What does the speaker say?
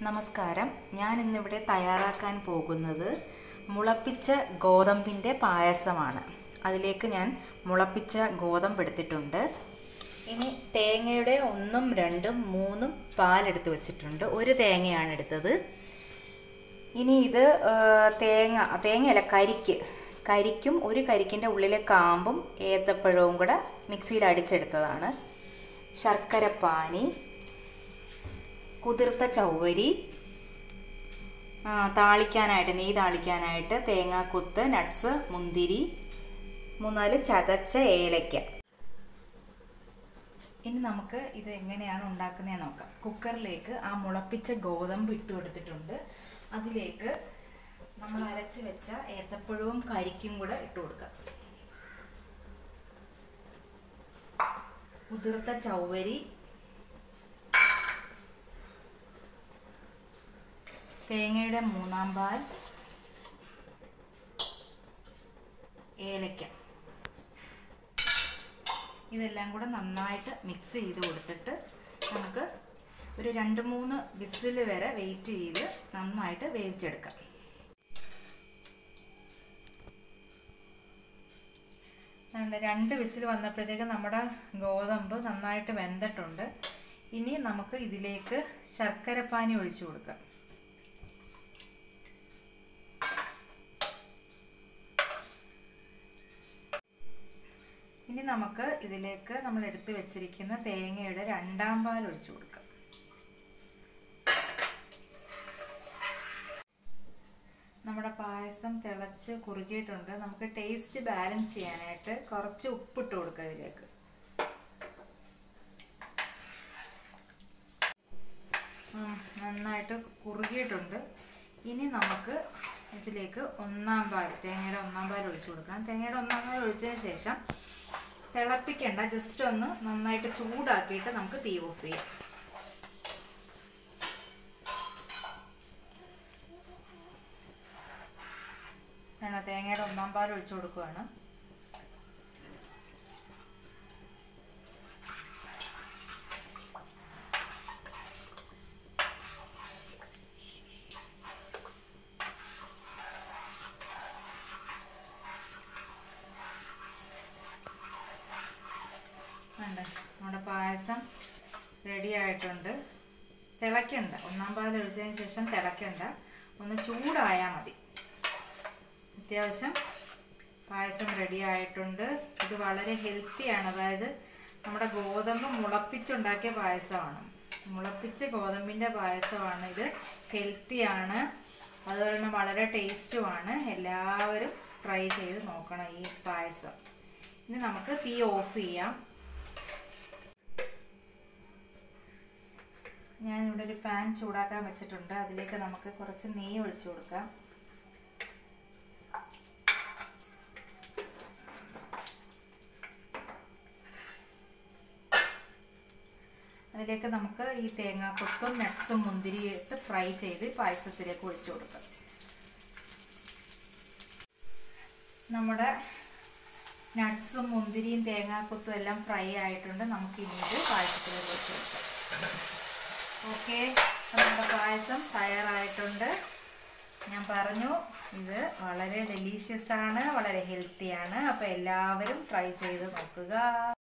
നമസ്കാരം ഞാൻ ഇന്നിവിടെ തയ്യാറാക്കാൻ പോകുന്നത് മുളപ്പിച്ച ഗോതമ്പിൻ്റെ പായസമാണ് അതിലേക്ക് ഞാൻ മുളപ്പിച്ച ഗോതമ്പ് എടുത്തിട്ടുണ്ട് ഇനി തേങ്ങയുടെ ഒന്നും രണ്ടും മൂന്നും പാലെടുത്ത് വെച്ചിട്ടുണ്ട് ഒരു തേങ്ങയാണ് എടുത്തത് ഇനി ഇത് ആ, തേങ്ങ തേങ്ങയല്ല കരിക്ക് കരിക്കും ഒരു കരിക്കിൻ്റെ ഉള്ളിലെ കാമ്പും ഏത്തപ്പഴവും കൂടെ മിക്സിയിൽ അടിച്ചെടുത്തതാണ് ശർക്കരപ്പാനി കുതിർത്ത ചൗവരി ആ, താളിക്കാനായിട്ട് നെയ്യ് താളിക്കാനായിട്ട് തേങ്ങാക്കൊത്ത് നട്ട്സ് മുന്തിരി മൂന്നാല് ചതച്ച ഏലയ്ക്ക ഇനി നമുക്ക് ഇത് എങ്ങനെയാണ് ഉണ്ടാക്കുന്നതെന്ന് നോക്കാം കുക്കറിലേക്ക് ആ മുളപ്പിച്ച ഗോതമ്പ് ഇട്ട് കൊടുത്തിട്ടുണ്ട് അതിലേക്ക് നമ്മൾ അരച്ച് വെച്ച ഏത്തപ്പഴവും കരിക്കും കൂടെ ഇട്ട് കൊടുക്കാം കുതിർത്ത ചൗവരി തേങ്ങയുടെ മൂന്നാം പാൽ ഏലക്ക ഇതെല്ലാം കൂടെ നന്നായിട്ട് മിക്സ് ചെയ്ത് കൊടുത്തിട്ട് നമുക്ക് ഒരു രണ്ട് മൂന്ന് വിസിൽ വരെ വെയിറ്റ് ചെയ്ത് നന്നായിട്ട് വേവിച്ചെടുക്കാം അതുകൊണ്ട് രണ്ട് വിസിൽ വന്നപ്പോഴത്തേക്ക് നമ്മുടെ ഗോതമ്പ് നന്നായിട്ട് വെന്തിട്ടുണ്ട് ഇനി നമുക്ക് ഇതിലേക്ക് ശർക്കരപ്പാനി ഒഴിച്ചു കൊടുക്കാം ഇനി നമുക്ക് ഇതിലേക്ക് നമ്മൾ എടുത്തു വെച്ചിരിക്കുന്ന തേങ്ങയുടെ രണ്ടാം പാൽ ഒഴിച്ചു കൊടുക്കാം നമ്മുടെ പായസം തിളച്ച് കുറുകിയിട്ടുണ്ട് നമുക്ക് ടേസ്റ്റ് ബാലൻസ് ചെയ്യാനായിട്ട് കുറച്ച് ഉപ്പിട്ട് കൊടുക്കാം ഇതിലേക്ക് ഉം, നന്നായിട്ട് കുറുകിയിട്ടുണ്ട് ഇനി നമുക്ക് ഇതിലേക്ക് ഒന്നാം പാൽ തേങ്ങയുടെ ഒന്നാം പാൽ ഒഴിച്ചു കൊടുക്കണം തേങ്ങയുടെ ഒന്നാം പാൽ ഒഴിച്ചതിന് ശേഷം തിളപ്പിക്കേണ്ട ജസ്റ്റ് ഒന്ന് നന്നായിട്ട് ചൂടാക്കിയിട്ട് നമുക്ക് തീ ഓഫ് ചെയ്യാം വേണം തേങ്ങയുടെ ഒന്നാം പാൽ ഒഴിച്ചു കൊടുക്കുകയാണ് വേണ്ട നമ്മുടെ പായസം റെഡി ആയിട്ടുണ്ട് തിളയ്ക്കണ്ട ഒന്നാം പാൽ ഒഴിച്ചതിന് ശേഷം തിളയ്ക്കണ്ട ഒന്ന് ചൂടായാൽ മതി അത്യാവശ്യം പായസം റെഡി ആയിട്ടുണ്ട് ഇത് വളരെ ഹെൽത്തിയാണ് അതായത് നമ്മുടെ ഗോതമ്പ് മുളപ്പിച്ചുണ്ടാക്കിയ പായസമാണ് മുളപ്പിച്ച ഗോതമ്പിൻ്റെ പായസമാണ് ഇത് ഹെൽത്തിയാണ് അതുപോലെ തന്നെ വളരെ ടേസ്റ്റുമാണ് എല്ലാവരും ട്രൈ ചെയ്ത് നോക്കണം ഈ പായസം ഇനി നമുക്ക് തീ ഓഫ് ചെയ്യാം ഞാനിവിടെ ഒരു പാൻ ചൂടാക്കാൻ വെച്ചിട്ടുണ്ട് അതിലേക്ക് നമുക്ക് കുറച്ച് നെയ്യ് ഒഴിച്ചു കൊടുക്കാം അതിലേക്ക് നമുക്ക് ഈ തേങ്ങാക്കൊത്തും നട്ട്സും മുന്തിരി ഇട്ട് ഫ്രൈ ചെയ്ത് പായസത്തിലേക്ക് ഒഴിച്ചു കൊടുക്കാം നമ്മുടെ നട്ട്സും മുന്തിരിയും തേങ്ങാക്കൊത്തും എല്ലാം ഫ്രൈ ആയിട്ടുണ്ട് നമുക്ക് ഇനി ഇത് പായസത്തിലേക്ക് ഒഴിച്ചു കൊടുക്കാം ഓക്കെ നമ്മുടെ പായസം തയ്യാറായിട്ടുണ്ട് ഞാൻ പറഞ്ഞു ഇത് വളരെ ഡെലീഷ്യസ് ആണ് വളരെ ഹെൽത്തിയാണ് അപ്പോൾ എല്ലാവരും ട്രൈ ചെയ്ത് നോക്കുക